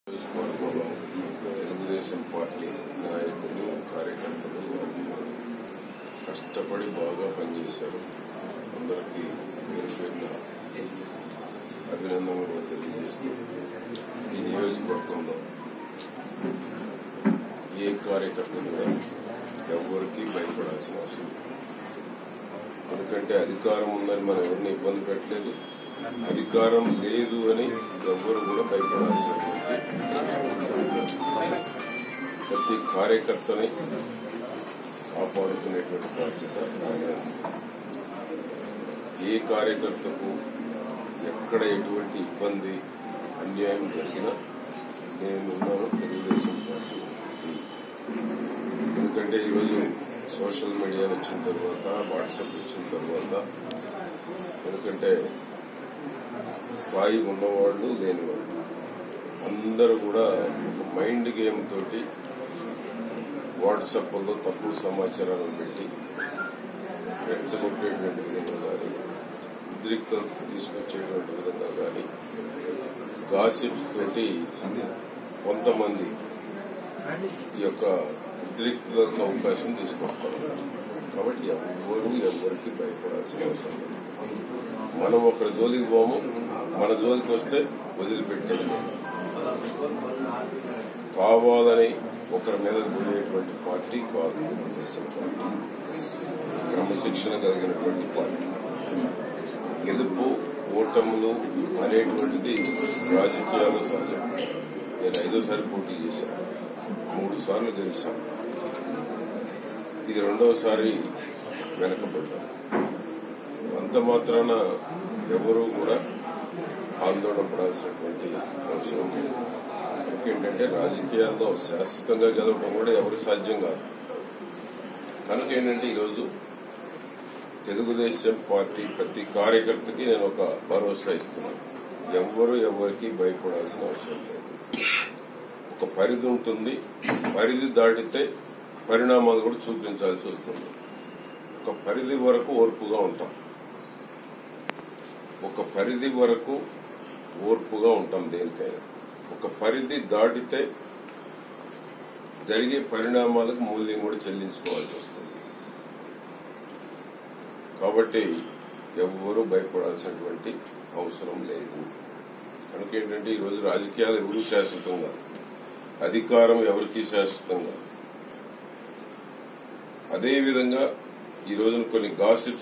నియోజకవర్గంలో తెలుగుదేశం పార్టీ నాయకులు కార్యకర్తలు అభిమానులు కష్టపడి బాగా పనిచేశారు అందరికీ పేరు పేరున అభినందనలు కూడా తెలియజేస్తూ ఈ నియోజకవర్గంలో ఏ కార్యకర్తలు కూడా ఎవరికి భయపడాల్సిన అవసరం లేదు. ఎందుకంటే అధికారం ఉందని మనం ఎవరిని ఇబ్బంది పెట్టలేదు అధికారం లేదు అని ఎవరు కూడా భయపడాల్సినటువంటి ప్రతి కార్యకర్తని కాపాడుకునేటువంటి బాధ్యత నాదే. ఏ కార్యకర్తకు ఎక్కడ ఎటువంటి ఇబ్బంది అన్యాయం జరిగినా నేనున్నాను తెలుగుదేశం పార్టీ ఎందుకంటే ఈరోజు సోషల్ మీడియా వచ్చిన తర్వాత వాట్సాప్ వచ్చిన తర్వాత ఎందుకంటే స్థాయి ఉన్నవాళ్ళు లేనివాళ్ళు అందరూ కూడా ఒక మైండ్ గేమ్ తోటి వాట్సాప్లో తప్పుడు సమాచారాలను పెట్టి రెచ్చగొట్టేటువంటి విధంగా కానీ ఉద్రిక్తత తీసుకొచ్చేటువంటి విధంగా కానీ గాసిప్స్ తోటి కొంతమంది ఈ యొక్క ఉద్రిక్తతకు అవకాశం తీసుకొస్తారు కాబట్టి ఎవరు ఎవరికి భయపడాల్సిన అవసరం లేదు మనం ఒకరి జోలికి పోము మన జోలికి వస్తే వదిలిపెట్టేది లేదు. కావాలని ఒకరి మీద పోయేటువంటి పార్టీ కాదు తెలుగుదేశం పార్టీ క్రమశిక్షణ కలిగినటువంటి పార్టీ గెలుపు ఓటములు అనేటువంటిది రాజకీయాలు సహజం నేను ఐదోసారి పోటీ చేశాను మూడు సార్లు గెలిచాను ఇది రెండవసారి వెనకబడ్డాను అంత మాత్రాన ఎవరూ కూడా ఆందోళన పడాల్సినటువంటి అవసరం లేదు ఏంటంటే రాజకీయాల్లో శాశ్వతంగా గెలవడం కూడా ఎవరు సాధ్యం కాదు కనుక ఏంటంటే ఈరోజు తెలుగుదేశం పార్టీ ప్రతి కార్యకర్తకి నేను ఒక భరోసా ఇస్తున్నాను ఎవరు ఎవరికి భయపడాల్సిన అవసరం లేదు ఒక పరిధి ఉంటుంది పరిధి దాటితే పరిణామాలు కూడా చూపించాల్సి వస్తుంది ఒక పరిధి వరకు ఓర్పుగా ఉంటాం ఒక పరిధి వరకు ఓర్పుగా ఉంటాం దేనికైనా ఒక పరిధి దాటితే జరిగే పరిణామాలకు మూల్యం కూడా చెల్లించుకోవాల్సి వస్తుంది కాబట్టి ఎవ్వరూ భయపడాల్సినటువంటి అవసరం లేదు కనుక ఏంటంటే ఈరోజు రాజకీయాలు ఎవరు శాశ్వతం కాదు అధికారం ఎవరికి శాశ్వతం కాదు అదేవిధంగా ఈ రోజున కొన్ని గాసిప్స్